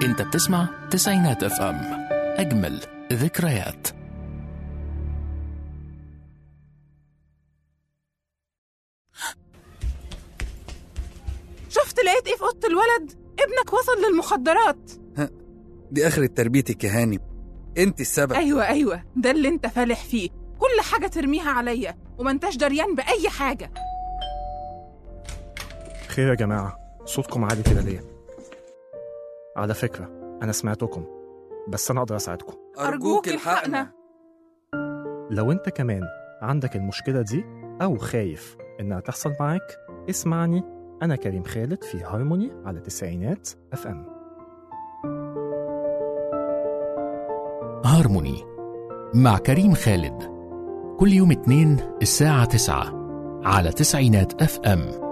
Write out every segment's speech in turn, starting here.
انت بتسمع تسعينات اف ام اجمل ذكريات شفت لقيت ايه في اوضه الولد ابنك وصل للمخدرات دي آخرة تربيتك يا هاني انت السبب ايوه ايوه ده اللي انت فالح فيه كل حاجه ترميها عليا وما انتش دريان باي حاجه خير يا جماعة صوتكم عالي كده ليه؟ على فكرة أنا سمعتكم بس أنا أقدر أساعدكم ارجوك الحقنا لو أنت كمان عندك المشكلة دي أو خايف إنها تحصل معاك اسمعني أنا كريم خالد في هارموني على تسعينات اف ام هارموني مع كريم خالد كل يوم اتنين الساعة تسعة على تسعينات اف ام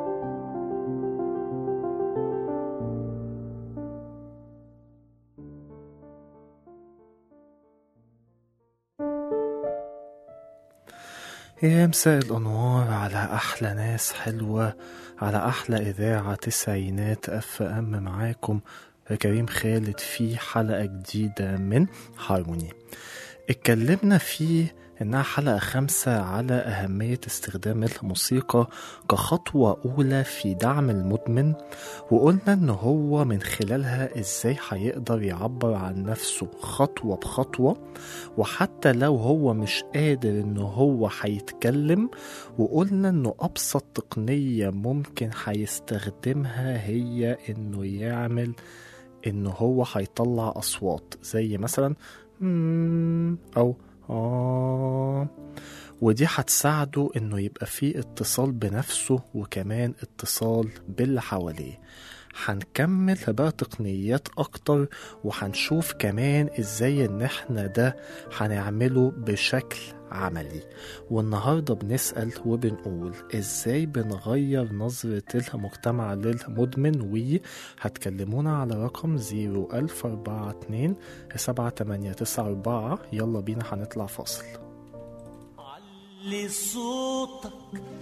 يا مساء الأنوار على أحلى ناس حلوة على أحلى إذاعة تسعينات أف أم معاكم كريم خالد في حلقة جديدة من هارموني اتكلمنا فيه إنها حلقة خمسة على أهمية استخدام الموسيقى كخطوة أولى في دعم المدمن وقلنا إن هو من خلالها إزاي هيقدر يعبر عن نفسه خطوة بخطوة وحتى لو هو مش قادر إن هو هيتكلم وقلنا إنه أبسط تقنية ممكن هيستخدمها هي إنه يعمل إنه هو هيطلع أصوات زي مثلا مم أو آه ودي هتساعده إنه يبقى فيه اتصال بنفسه وكمان اتصال باللي حواليه هنكمل بقى تقنيات أكتر وهنشوف كمان إزاي إن إحنا ده هنعمله بشكل عملي والنهاردة بنسأل وبنقول إزاي بنغير نظرة المجتمع للمدمن وهتكلمونا على رقم 01042 7894 يلا بينا هنطلع فاصل علي صوتك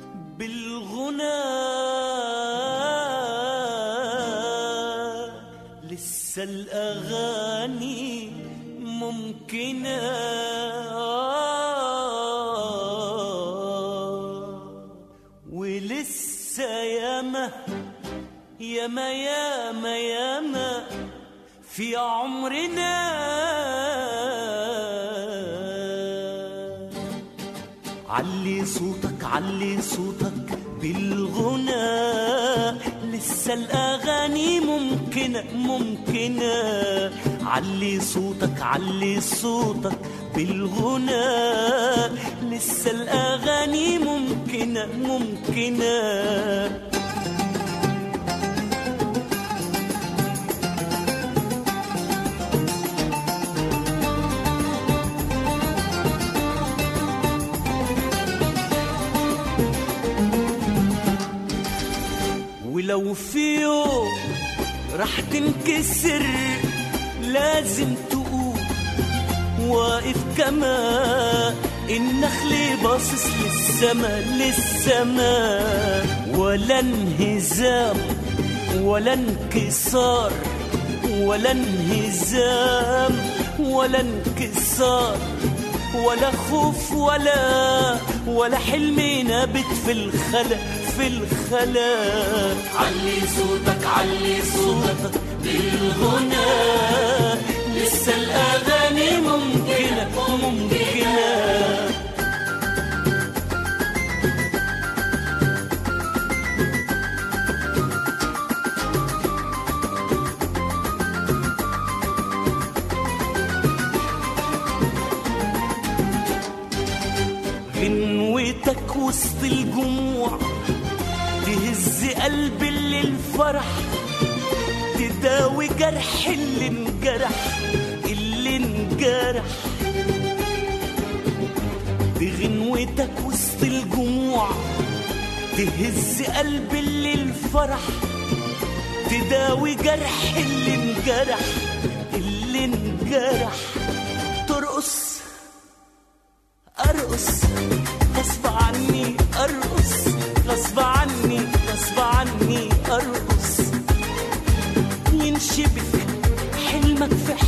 بالغنى لسه الأغاني ممكنة ولسه ياما ياما ياما ياما في عمرنا علي صوتك علي صوتك بالغنى لسه الأغاني ممكنة ممكنة علي صوتك علي صوتك بالغنى لسه الأغاني ممكنة ممكنة ولو في يوم راح تنكسر لازم تقوم واقف كما النخل باصص للسما للسما ولا انهزام ولا انكسار ولا انهزام ولا انكسار ولا خوف ولا ولا حلم نابت في الخلا في الخلا علي صوتك علي صوتك بالغنى لسه الأغاني ممكنة ممكنة غنوتك وسط الجموع تهز قلب اللي الفرح تداوي جرح اللي انجرح اللي انجرح بغنوتك وسط الجموع تهز قلب اللي الفرح تداوي جرح اللي انجرح اللي انجرح ترقص ارقص غصب عني ارقص غصب عني غصب عني ارقص ينشبك حلم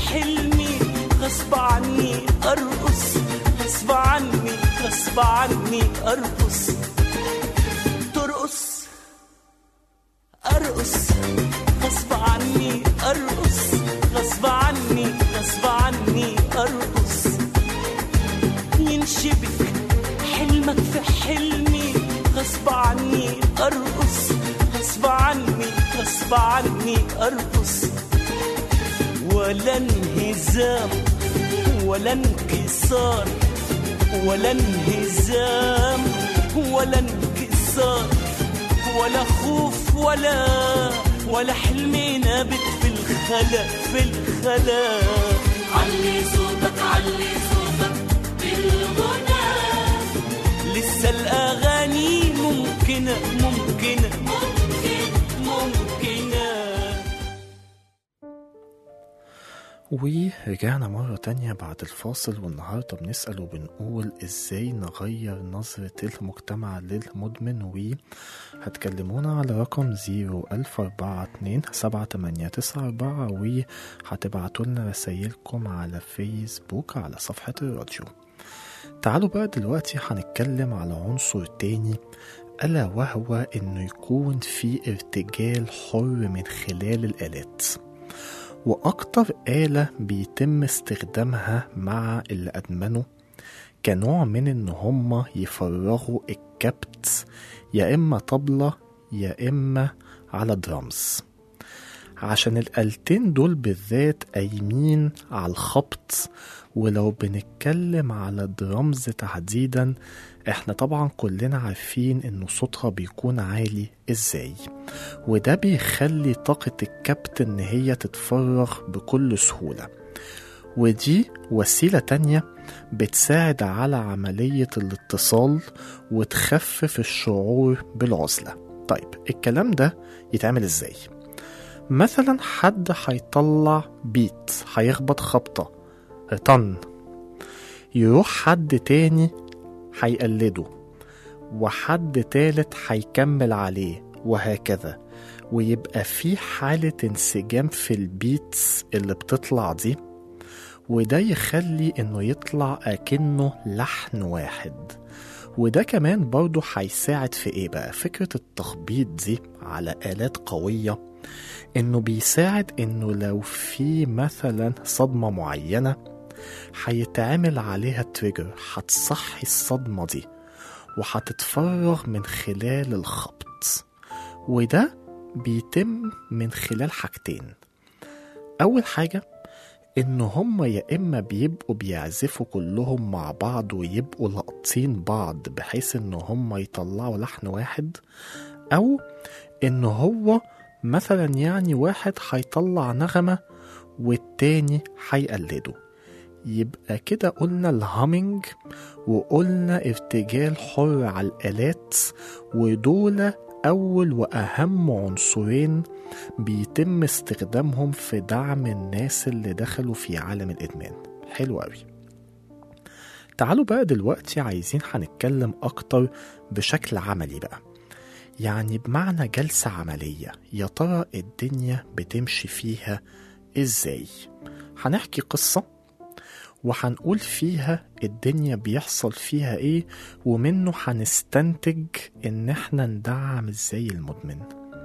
حلمي غصب عني ارقص غصب عني غصب عني ارقص ترقص ارقص غصب عني ارقص غصب عني غصب عني ارقص ينشبك حلمك في حلمي غصب عني ارقص غصب عني غصب عني ارقص ولا انهزام ولا انكسار ولا انهزام ولا انكسار ولا خوف ولا ولا حلم نابت في الخلا في الخلا علي صوتك علي صوتك بالغنى لسه الأغاني ممكنة ممكنة ممكن ممكنة ورجعنا مرة تانية بعد الفاصل والنهاردة بنسأل وبنقول ازاي نغير نظرة المجتمع للمدمن وهتكلمونا على رقم زيرو ألف أربعة اتنين سبعة تمانية تسعة أربعة وهتبعتوا لنا رسايلكم على فيسبوك على صفحة الراديو تعالوا بقى دلوقتي هنتكلم على عنصر تاني ألا وهو إنه يكون في ارتجال حر من خلال الآلات وأكتر آلة بيتم استخدامها مع اللي أدمنوا كنوع من إن هما يفرغوا الكبت يا إما طبلة يا إما على درامز عشان الآلتين دول بالذات قايمين على الخبط ولو بنتكلم على درامز تحديدا احنا طبعا كلنا عارفين انه صوتها بيكون عالي ازاي وده بيخلي طاقة الكبت ان هي تتفرغ بكل سهولة ودي وسيلة تانية بتساعد على عملية الاتصال وتخفف الشعور بالعزلة طيب الكلام ده يتعمل ازاي؟ مثلا حد هيطلع بيت هيخبط خبطة طن يروح حد تاني هيقلده وحد تالت هيكمل عليه وهكذا ويبقى في حالة انسجام في البيتس اللي بتطلع دي وده يخلي انه يطلع اكنه لحن واحد وده كمان برضه هيساعد في ايه بقى فكرة التخبيط دي على آلات قوية انه بيساعد انه لو في مثلا صدمة معينة هيتعمل عليها تريجر هتصحي الصدمة دي وهتتفرغ من خلال الخبط وده بيتم من خلال حاجتين أول حاجة إن هما يا إما بيبقوا بيعزفوا كلهم مع بعض ويبقوا لاقطين بعض بحيث إن هما يطلعوا لحن واحد أو إن هو مثلا يعني واحد هيطلع نغمة والتاني هيقلده يبقى كده قلنا الهامينج وقلنا ارتجال حر على الآلات ودول أول وأهم عنصرين بيتم استخدامهم في دعم الناس اللي دخلوا في عالم الإدمان حلو أوي تعالوا بقى دلوقتي عايزين هنتكلم أكتر بشكل عملي بقى يعني بمعنى جلسة عملية يا ترى الدنيا بتمشي فيها إزاي هنحكي قصة وهنقول فيها الدنيا بيحصل فيها ايه ومنه هنستنتج ان احنا ندعم ازاي المدمن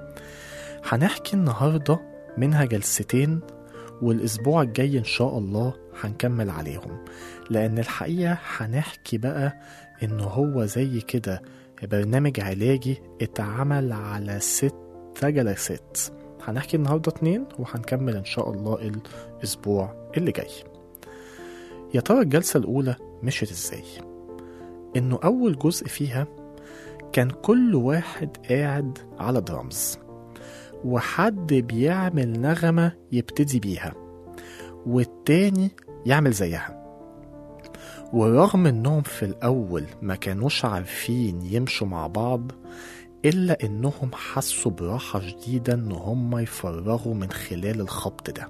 هنحكي النهاردة منها جلستين والاسبوع الجاي ان شاء الله هنكمل عليهم لان الحقيقة هنحكي بقى ان هو زي كده برنامج علاجي اتعمل على ست جلسات هنحكي النهاردة اتنين وهنكمل ان شاء الله الاسبوع اللي جاي يا ترى الجلسة الأولى مشيت إزاي؟ إنه أول جزء فيها كان كل واحد قاعد على درامز وحد بيعمل نغمة يبتدي بيها والتاني يعمل زيها ورغم إنهم في الأول ما كانوش عارفين يمشوا مع بعض إلا إنهم حسوا براحة شديدة إن هم يفرغوا من خلال الخبط ده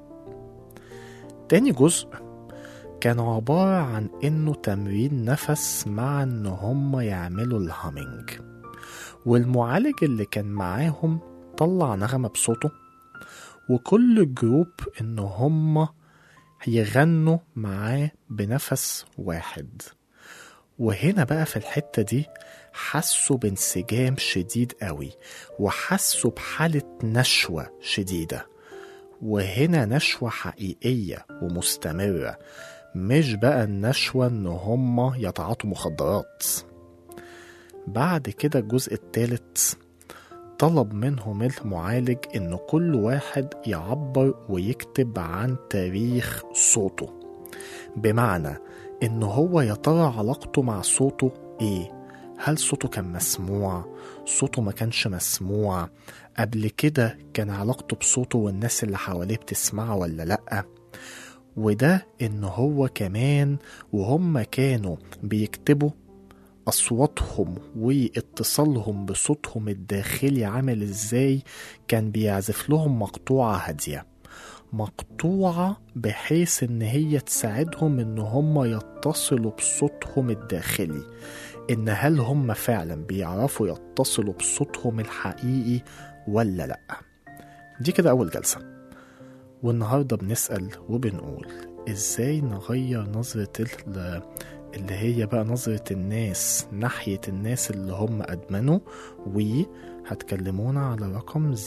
تاني جزء كان عبارة عن إنه تمرين نفس مع إن هم يعملوا الهامينج والمعالج اللي كان معاهم طلع نغمة بصوته وكل جروب إن هم يغنوا معاه بنفس واحد وهنا بقى في الحتة دي حسوا بانسجام شديد قوي وحسوا بحالة نشوة شديدة وهنا نشوة حقيقية ومستمرة مش بقى النشوة ان هما يتعاطوا مخدرات بعد كده الجزء التالت طلب منهم المعالج ان كل واحد يعبر ويكتب عن تاريخ صوته بمعنى ان هو يا ترى علاقته مع صوته ايه هل صوته كان مسموع صوته ما كانش مسموع قبل كده كان علاقته بصوته والناس اللي حواليه بتسمعه ولا لأ وده ان هو كمان وهم كانوا بيكتبوا أصواتهم واتصالهم بصوتهم الداخلي عامل ازاي كان بيعزف لهم مقطوعة هادية مقطوعة بحيث ان هي تساعدهم ان هم يتصلوا بصوتهم الداخلي ان هل هم فعلا بيعرفوا يتصلوا بصوتهم الحقيقي ولا لا دي كده اول جلسة والنهاردة بنسأل وبنقول ازاي نغير نظرة ال- اللي هي بقى نظرة الناس ناحية الناس اللي هم أدمنوا وهتكلمونا على رقم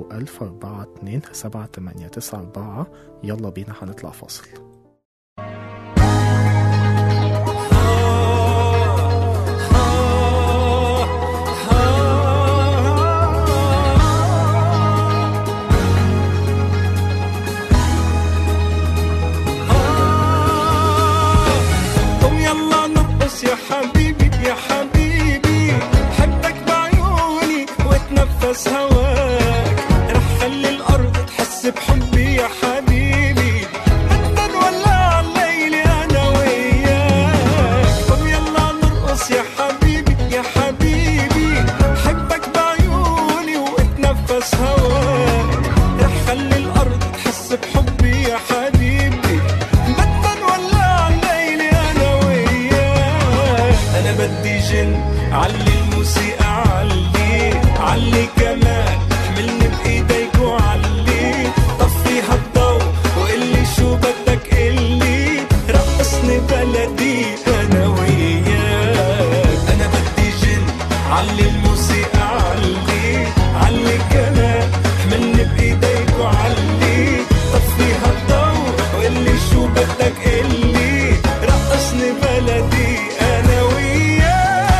01427 يلا بينا هنطلع فاصل قوم يلا نرقص يا حبيبي يا حبيبي حبك بعيوني واتنفس هواك رح خلي الارض تحس بحبي يا حبيبي بدنا نولع الليل انا وياك قوم يلا نرقص يا حبيبي يا حبيبي حبك بعيوني واتنفس هواك رح خلي الارض تحس بحبي يا حبيبي بدنا نولع الليل انا وياك انا بدي جن علي الموسيقى علي علي كمان احملني بايديك وعلي طفي هالضو وقلي شو بدك قلي رقصني بلدي انا وياك انا بدي جن علي الموسيقى علي علي كمان احملني بايديك وعلي طفي هالضو وقلي شو بدك قلي رقصني بلدي انا وياك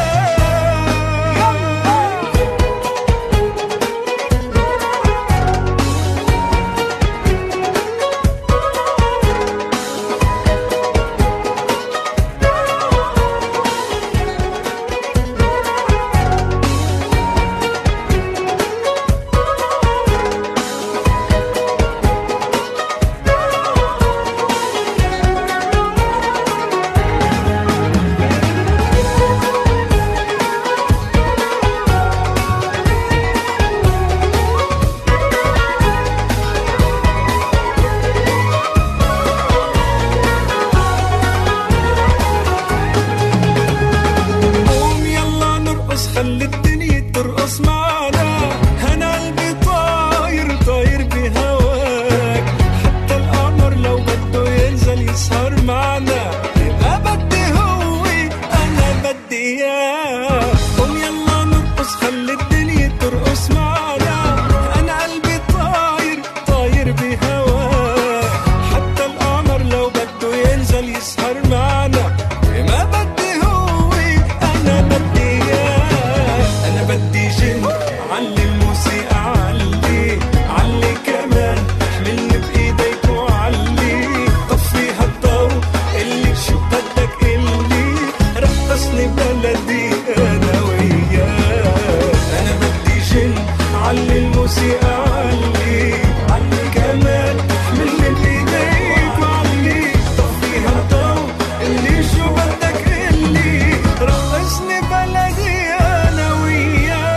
قوم يلا نرقص خلي الدنيا ترقص معنا انا قلبي طاير طاير بهواك حتى القمر لو بده ينزل يسهر معنا ما بدي هو انا بدي اياه قوم يلا نرقص خلي الدنيا ترقص معنا انا قلبي طاير طاير بهواك حتى القمر لو بده ينزل يسهر معنا ما بدي هو انا بدي اياه انا بدي جن علي الموسيقى علي علي كمان احملني بايديك وعلي طفي هالضو اللي شو بدك قلي رقصني بلدي انا وياك انا بدي جن علي الموسيقى علي علي كمان احملني بايديك وعلي طفي هالضو اللي شو بدك قلي رقصني بلدي انا وياك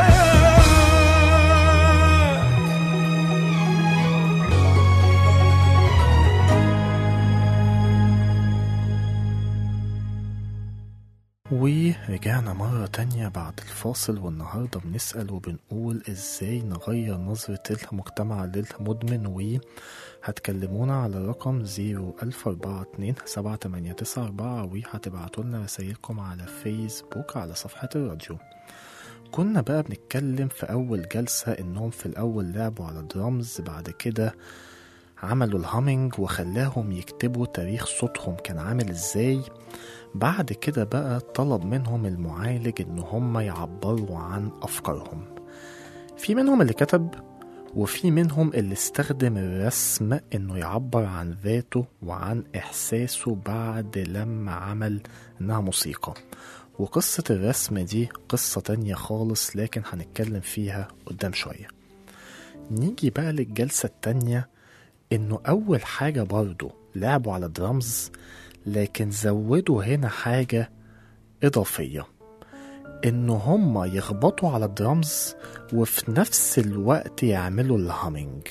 رجعنا مرة تانية بعد الفاصل والنهاردة بنسأل وبنقول ازاي نغير نظرة المجتمع للمدمن و هتكلمونا على رقم زيرو ألف أربعة اتنين سبعة تمانية تسعة أربعة وهتبعتولنا رسايلكم على فيسبوك على صفحة الراديو كنا بقى بنتكلم في أول جلسة إنهم في الأول لعبوا على درامز بعد كده عملوا الهامينج وخلاهم يكتبوا تاريخ صوتهم كان عامل ازاي بعد كده بقى طلب منهم المعالج ان هم يعبروا عن افكارهم في منهم اللي كتب وفي منهم اللي استخدم الرسم انه يعبر عن ذاته وعن احساسه بعد لما عمل انها موسيقى وقصة الرسم دي قصة تانية خالص لكن هنتكلم فيها قدام شوية نيجي بقى للجلسة التانية انه اول حاجة برضو لعبوا على درامز لكن زودوا هنا حاجة اضافية ان هما يخبطوا على الدرامز وفي نفس الوقت يعملوا الهامينج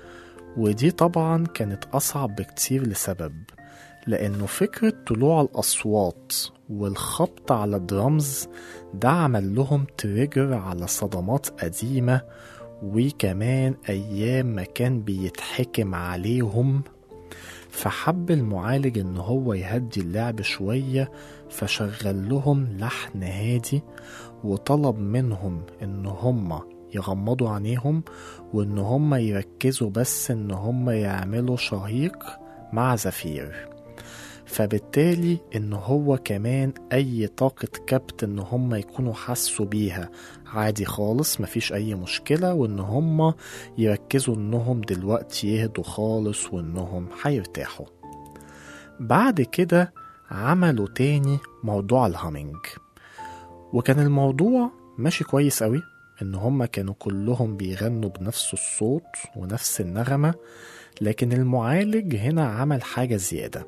ودي طبعا كانت اصعب بكتير لسبب لانه فكرة طلوع الاصوات والخبط على الدرامز ده عمل لهم تريجر على صدمات قديمة وكمان أيام ما كان بيتحكم عليهم فحب المعالج إن هو يهدي اللعب شوية فشغل لهم لحن هادي وطلب منهم إن هم يغمضوا عينيهم وإن هم يركزوا بس إن هم يعملوا شهيق مع زفير فبالتالي ان هو كمان اي طاقة كبت ان هم يكونوا حسوا بيها عادي خالص مفيش اي مشكلة وان هم يركزوا انهم دلوقتي يهدوا خالص وانهم هيرتاحوا بعد كده عملوا تاني موضوع الهامينج وكان الموضوع ماشي كويس قوي ان هم كانوا كلهم بيغنوا بنفس الصوت ونفس النغمة لكن المعالج هنا عمل حاجة زيادة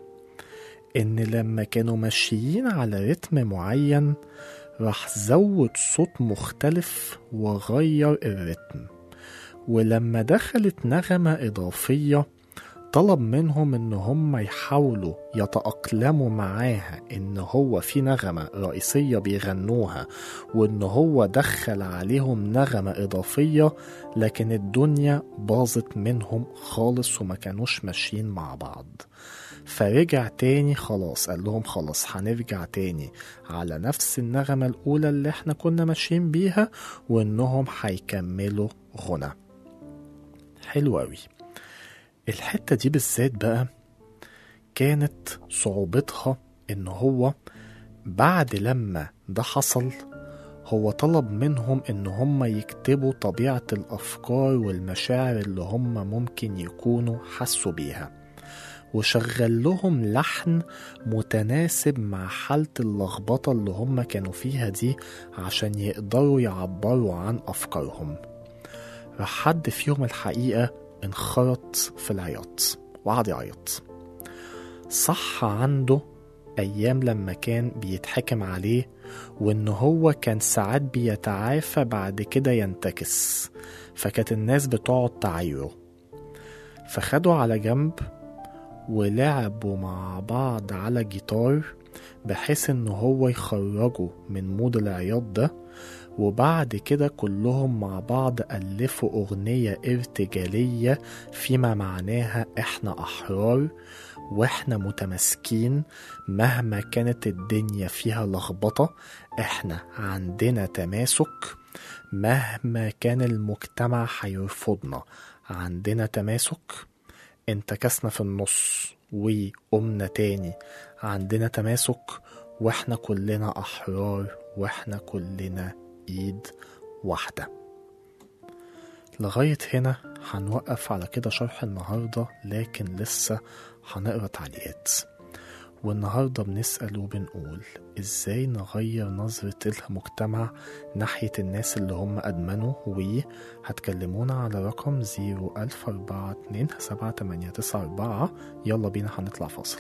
إن لما كانوا ماشيين على رتم معين راح زود صوت مختلف وغير الرتم ولما دخلت نغمة إضافية طلب منهم إن هم يحاولوا يتأقلموا معاها إن هو في نغمة رئيسية بيغنوها وإن هو دخل عليهم نغمة إضافية لكن الدنيا باظت منهم خالص وما كانوش ماشيين مع بعض فرجع تاني خلاص قال لهم خلاص هنرجع تاني على نفس النغمة الأولى اللي احنا كنا ماشيين بيها وإنهم هيكملوا غنى حلو أوي الحتة دي بالذات بقى كانت صعوبتها إن هو بعد لما ده حصل هو طلب منهم إن هم يكتبوا طبيعة الأفكار والمشاعر اللي هم ممكن يكونوا حسوا بيها وشغل لهم لحن متناسب مع حالة اللخبطة اللي هم كانوا فيها دي عشان يقدروا يعبروا عن أفكارهم راح حد فيهم الحقيقة انخرط في العياط وقعد يعيط صح عنده أيام لما كان بيتحكم عليه وإن هو كان ساعات بيتعافى بعد كده ينتكس فكانت الناس بتقعد تعايره فخدوا على جنب ولعبوا مع بعض على جيتار بحيث ان هو يخرجوا من مود العياط ده وبعد كده كلهم مع بعض ألفوا أغنية ارتجالية فيما معناها إحنا أحرار وإحنا متماسكين مهما كانت الدنيا فيها لخبطة إحنا عندنا تماسك مهما كان المجتمع هيرفضنا عندنا تماسك انتكسنا في النص وقمنا تاني عندنا تماسك واحنا كلنا احرار واحنا كلنا ايد واحده لغايه هنا هنوقف على كده شرح النهارده لكن لسه هنقرا تعليقات والنهارده بنسأل وبنقول ازاي نغير نظرة المجتمع ناحية الناس اللي هم أدمنوا وهتكلمونا على رقم زيرو ألف أربعة اتنين سبعة تمانية تسعة أربعة يلا بينا هنطلع فاصل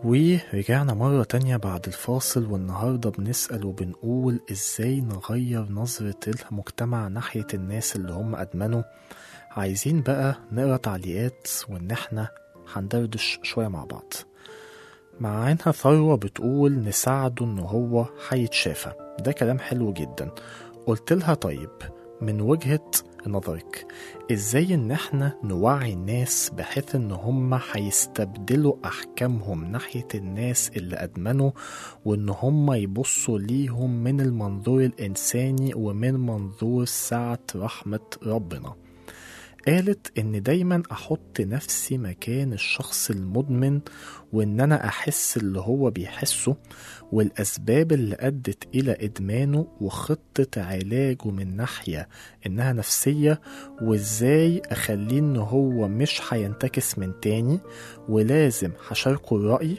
ورجعنا مرة تانية بعد الفاصل والنهاردة بنسأل وبنقول ازاي نغير نظرة المجتمع ناحية الناس اللي هم أدمنوا عايزين بقى نقرا تعليقات وإن احنا هندردش شوية مع بعض معانا ثروة بتقول نساعده إن هو هيتشافى ده كلام حلو جدا قلت لها طيب من وجهة نظرك ازاي ان احنا نوعي الناس بحيث ان هم هيستبدلوا احكامهم ناحية الناس اللي ادمنوا وان هم يبصوا ليهم من المنظور الانساني ومن منظور سعة رحمة ربنا قالت ان دايما احط نفسي مكان الشخص المدمن وان انا احس اللي هو بيحسه والاسباب اللي ادت الى ادمانه وخطة علاجه من ناحية انها نفسية وازاي اخليه ان هو مش هينتكس من تاني ولازم هشاركه الرأي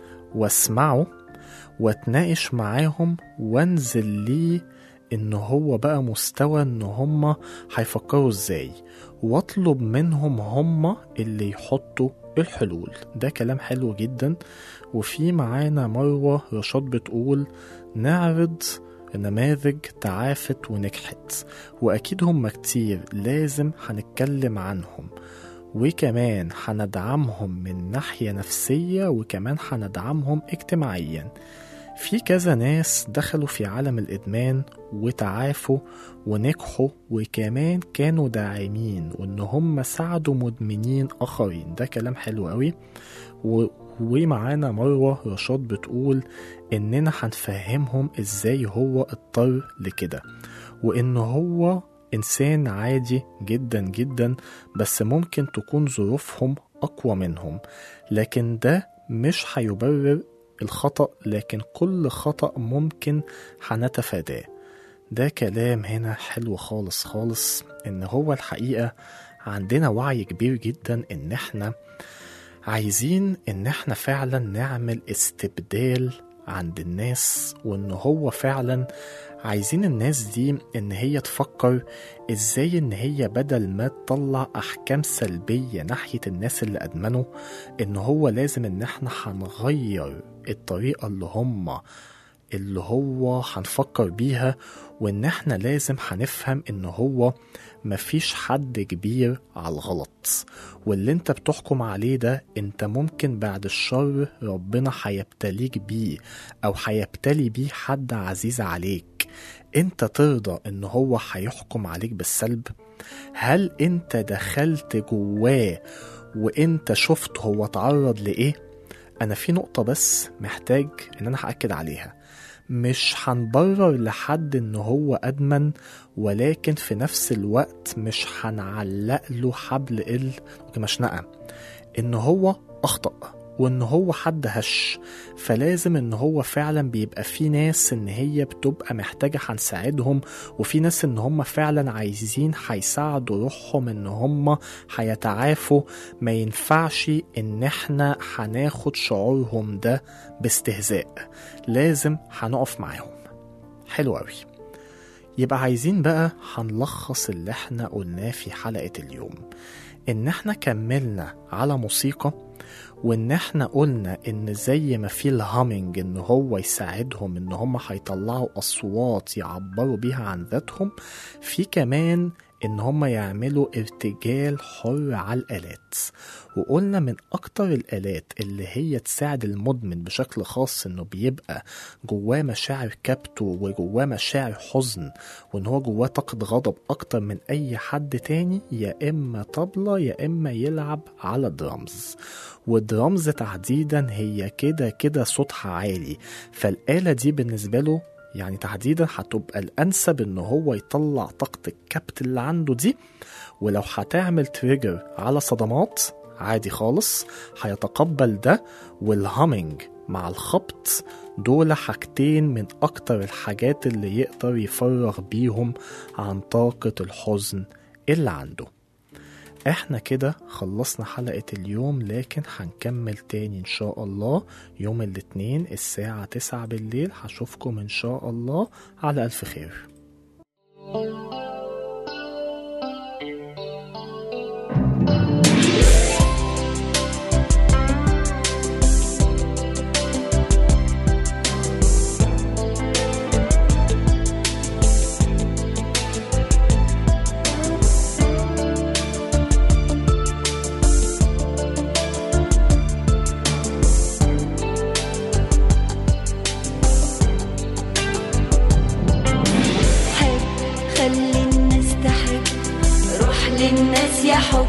واسمعه واتناقش معاهم وانزل ليه ان هو بقى مستوى ان هما هيفكروا ازاي واطلب منهم هما اللي يحطوا الحلول ده كلام حلو جدا وفي معانا مروة رشاد بتقول نعرض نماذج تعافت ونجحت وأكيد هم كتير لازم هنتكلم عنهم وكمان هندعمهم من ناحية نفسية وكمان هندعمهم اجتماعيا في كذا ناس دخلوا في عالم الإدمان وتعافوا ونجحوا وكمان كانوا داعمين وإن هم ساعدوا مدمنين آخرين ده كلام حلو قوي و... ومعانا مروة رشاد بتقول إننا هنفهمهم إزاي هو اضطر لكده وإن هو إنسان عادي جدا جدا بس ممكن تكون ظروفهم أقوى منهم لكن ده مش هيبرر الخطأ لكن كل خطأ ممكن هنتفاداه ده كلام هنا حلو خالص خالص ان هو الحقيقة عندنا وعي كبير جدا ان احنا عايزين ان احنا فعلا نعمل استبدال عند الناس وان هو فعلا عايزين الناس دي ان هي تفكر ازاي ان هي بدل ما تطلع احكام سلبية ناحية الناس اللي ادمنوا ان هو لازم ان احنا هنغير الطريقة اللي هم اللي هو هنفكر بيها وان احنا لازم هنفهم ان هو مفيش حد كبير على الغلط واللي انت بتحكم عليه ده انت ممكن بعد الشر ربنا هيبتليك بيه او هيبتلي بيه حد عزيز عليك انت ترضى ان هو هيحكم عليك بالسلب هل انت دخلت جواه وانت شفت هو اتعرض لايه انا في نقطة بس محتاج ان انا هأكد عليها مش هنبرر لحد ان هو ادمن ولكن في نفس الوقت مش هنعلق له حبل المشنقة ان هو اخطأ وان هو حد هش فلازم ان هو فعلا بيبقى في ناس ان هي بتبقى محتاجة هنساعدهم وفي ناس ان هم فعلا عايزين هيساعدوا روحهم ان هم هيتعافوا ما ينفعش ان احنا هناخد شعورهم ده باستهزاء لازم هنقف معاهم حلو قوي يبقى عايزين بقى هنلخص اللي احنا قلناه في حلقة اليوم ان احنا كملنا على موسيقى وان احنا قلنا ان زي ما في الهامينج ان هو يساعدهم ان هم هيطلعوا اصوات يعبروا بيها عن ذاتهم في كمان ان هم يعملوا ارتجال حر على الالات وقلنا من اكتر الالات اللي هي تساعد المدمن بشكل خاص انه بيبقى جواه مشاعر كبته وجواه مشاعر حزن وان هو جواه طاقة غضب اكتر من اي حد تاني يا اما طبلة يا اما يلعب على درامز والدرامز تحديدا هي كده كده صوتها عالي فالآلة دي بالنسبة له يعني تحديدا هتبقى الأنسب إن هو يطلع طاقة الكبت اللي عنده دي ولو هتعمل تريجر على صدمات عادي خالص هيتقبل ده والهامينج مع الخبط دول حاجتين من أكتر الحاجات اللي يقدر يفرغ بيهم عن طاقة الحزن اللي عنده احنا كده خلصنا حلقة اليوم لكن هنكمل تاني ان شاء الله يوم الاثنين الساعة تسعة بالليل هشوفكم ان شاء الله على الف خير الناس يا حب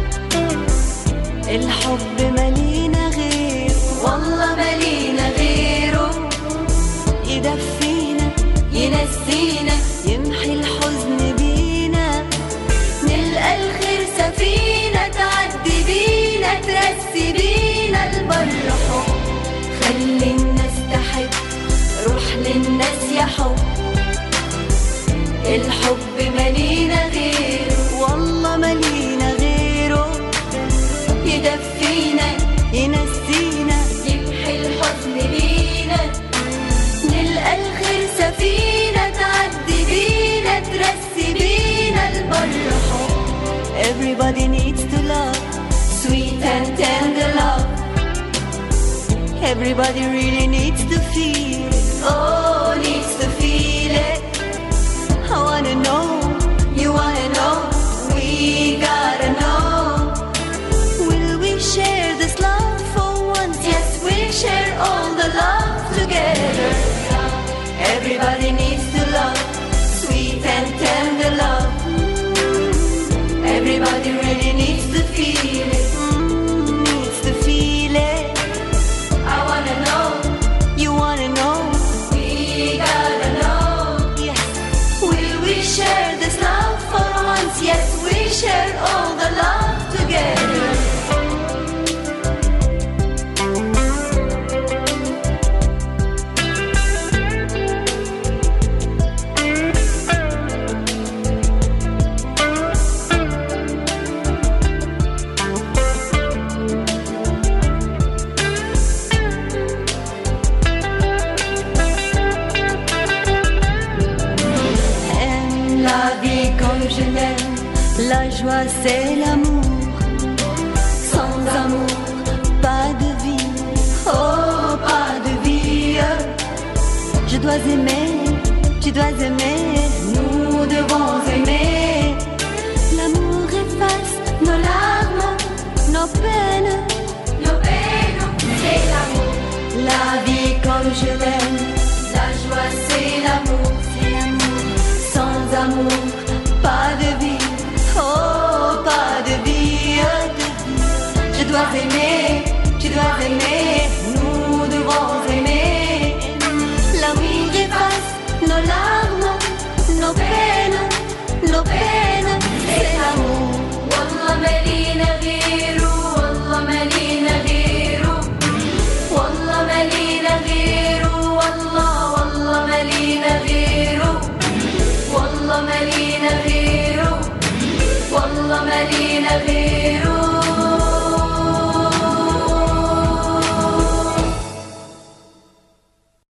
الحب ملينا غير والله ملينا غيره يدفينا ينسينا يمحي الحزن بينا نلقى الخير سفينة تعدي بينا ترسي بينا البر حب خلي الناس تحب روح للناس يا حب الحب ملينا غيره والله ملينا غيره يدفينا ينسينا يمحي الحزن بينا نلقى الخير سفينة تعدي بينا ترسي بينا البر حب Everybody needs to love Sweet and tender love Everybody really needs to feel it Oh, needs to feel it I wanna know You wanna know We gotta know Will we share this love for once? Yes, we'll share all the love together. Everybody needs to love, sweet and tender love. Everybody really needs to feel it, Mm, needs to feel it. I wanna know, you wanna know, we gotta know. Yes, will we share this love for once? Yes, we share all the love together. Aime la vie comme je l'aime. La joie, c'est l'amour. Sans amour, pas de vie. Oh, pas de vie. Je dois aimer, tu dois aimer. Nous devons aimer. L'amour efface nos larmes, nos peines. Nos peines, c'est l'amour. La vie comme je l'aime. La joie, c'est l'amour. C'est l'amour. Sans amour, pas de vie. Oh, pas de vie. Je dois aimer, tu dois aimer. Nous devons aimer. L'amour efface nos larmes, nos peines, nos peines. C'est l'amour. والله مالينا غيره والله مالينا غيره والله مالينا غيره والله والله مالينا غيره والله مالينا